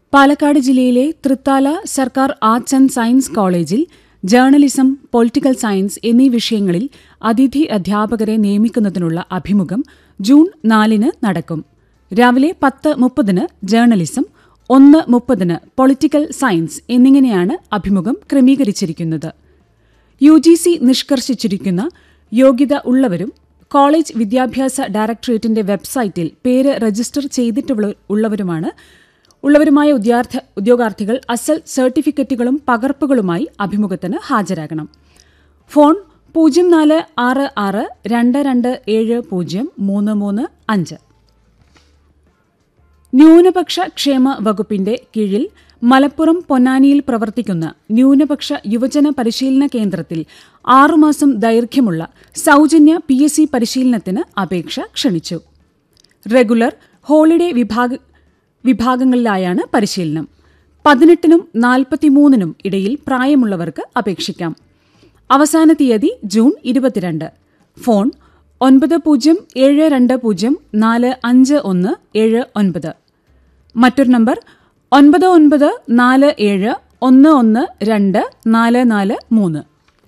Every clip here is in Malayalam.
പാലക്കാട് ജില്ലയിലെ തൃത്താല സർക്കാർ ആർട്സ് ആൻഡ് സയൻസ് കോളേജിൽ ജേർണലിസം പൊളിറ്റിക്കൽ സയൻസ് എന്നീ വിഷയങ്ങളിൽ അതിഥി അധ്യാപകരെ നിയമിക്കുന്നതിനുള്ള അഭിമുഖം ജൂൺ നാലിന് നടക്കും രാവിലെ പത്ത് മുപ്പതിന് ജേർണലിസം ഒന്ന് മുപ്പതിന് പൊളിറ്റിക്കൽ സയൻസ് എന്നിങ്ങനെയാണ് അഭിമുഖം ക്രമീകരിച്ചിരിക്കുന്നത് യു ജി സി നിഷ്കർഷിച്ചിരിക്കുന്ന യോഗ്യത ഉള്ളവരും കോളേജ് വിദ്യാഭ്യാസ ഡയറക്ടറേറ്റിന്റെ വെബ്സൈറ്റിൽ പേര് രജിസ്റ്റർ ചെയ്തിട്ടുള്ള ഉള്ളവരുമാണ് ഉള്ളവരുമായ ഉദ്യാർത്ഥ ഉദ്യോഗാർത്ഥികൾ അസൽ സർട്ടിഫിക്കറ്റുകളും പകർപ്പുകളുമായി അഭിമുഖത്തിന് ഹാജരാകണം ഫോൺ പൂജ്യം നാല് ആറ് ആറ് രണ്ട് രണ്ട് ഏഴ് പൂജ്യം മൂന്ന് മൂന്ന് അഞ്ച് ന്യൂനപക്ഷ ക്ഷേമ വകുപ്പിന്റെ കീഴിൽ മലപ്പുറം പൊന്നാനിയിൽ പ്രവർത്തിക്കുന്ന ന്യൂനപക്ഷ യുവജന പരിശീലന കേന്ദ്രത്തിൽ ആറുമാസം ദൈർഘ്യമുള്ള സൗജന്യ പി എസ് സി പരിശീലനത്തിന് അപേക്ഷ ക്ഷണിച്ചു റെഗുലർ ഹോളിഡേ വിഭാഗ വിഭാഗങ്ങളിലായാണ് പരിശീലനം പതിനെട്ടിനും നാൽപ്പത്തിമൂന്നിനും ഇടയിൽ പ്രായമുള്ളവർക്ക് അപേക്ഷിക്കാം അവസാന തീയതി ജൂൺ ഇരുപത്തിരണ്ട് ഫോൺ ഒൻപത് പൂജ്യം ഏഴ് രണ്ട് പൂജ്യം നാല് അഞ്ച് ഒന്ന് ഏഴ് ഒൻപത് മറ്റൊരു നമ്പർ ഒൻപത് ഒൻപത് നാല് ഏഴ് ഒന്ന് ഒന്ന് രണ്ട് നാല് നാല് മൂന്ന്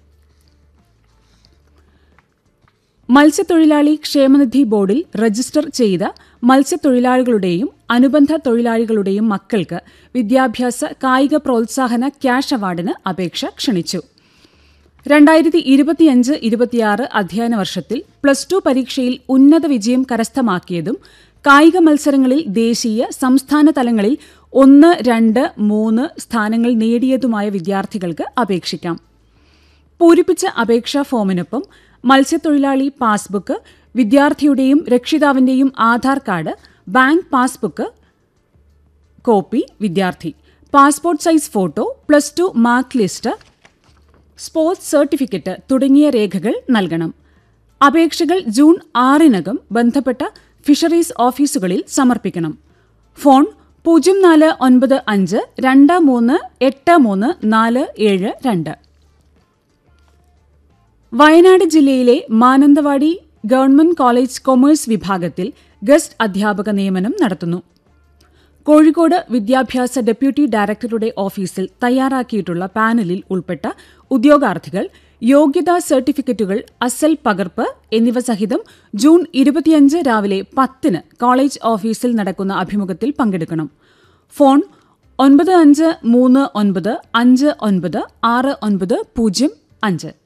മത്സ്യത്തൊഴിലാളി ക്ഷേമനിധി ബോർഡിൽ രജിസ്റ്റർ ചെയ്ത മത്സ്യത്തൊഴിലാളികളുടെയും അനുബന്ധ തൊഴിലാളികളുടെയും മക്കൾക്ക് വിദ്യാഭ്യാസ കായിക പ്രോത്സാഹന ക്യാഷ് അവാർഡിന് അപേക്ഷ ക്ഷണിച്ചു രണ്ടായിരത്തി ഇരുപത്തിയഞ്ച് ഇരുപത്തിയാറ് അധ്യയന വർഷത്തിൽ പ്ലസ് ടു പരീക്ഷയിൽ ഉന്നത വിജയം കരസ്ഥമാക്കിയതും കായിക മത്സരങ്ങളിൽ ദേശീയ സംസ്ഥാന തലങ്ങളിൽ ഒന്ന് രണ്ട് മൂന്ന് സ്ഥാനങ്ങൾ നേടിയതുമായ വിദ്യാർത്ഥികൾക്ക് അപേക്ഷിക്കാം പൂരിപ്പിച്ച അപേക്ഷാ ഫോമിനൊപ്പം മത്സ്യത്തൊഴിലാളി പാസ്ബുക്ക് വിദ്യാർത്ഥിയുടെയും രക്ഷിതാവിന്റെയും Aadhaar card bank passbook copy വിദ്യാർത്ഥി passport size photo plus two mark list sports certificate തുടങ്ങിയ രേഖകൾ നൽകണം അപേക്ഷകൾ ജൂൺ ആറിനകം ബന്ധപ്പെട്ട ഫിഷറീസ് ഓഫീസുകളിൽ സമർപ്പിക്കണം ഫോൺ പൂജ്യം നാല് ഒൻപത് അഞ്ച് രണ്ട് മൂന്ന് എട്ട് മൂന്ന് നാല് ഏഴ് രണ്ട് വയനാട് ജില്ലയിലെ മാനന്തവാടി ഗവൺമെന്റ് കോളേജ് കൊമേഴ്സ് വിഭാഗത്തിൽ ഗസ്റ്റ് അധ്യാപക നിയമനം നടത്തുന്നു കോഴിക്കോട് വിദ്യാഭ്യാസ ഡെപ്യൂട്ടി ഡയറക്ടറുടെ ഓഫീസിൽ തയ്യാറാക്കിയിട്ടുള്ള പാനലിൽ ഉൾപ്പെട്ട ഉദ്യോഗാർത്ഥികൾ യോഗ്യതാ സർട്ടിഫിക്കറ്റുകൾ അസൽ പകർപ്പ് എന്നിവ സഹിതം ജൂൺ ഇരുപത്തിയഞ്ച് രാവിലെ പത്തിന് കോളേജ് ഓഫീസിൽ നടക്കുന്ന അഭിമുഖത്തിൽ പങ്കെടുക്കണം ഫോൺ ഒൻപത് അഞ്ച് മൂന്ന് ഒൻപത് അഞ്ച് ഒൻപത് ആറ് ഒൻപത് പൂജ്യം അഞ്ച്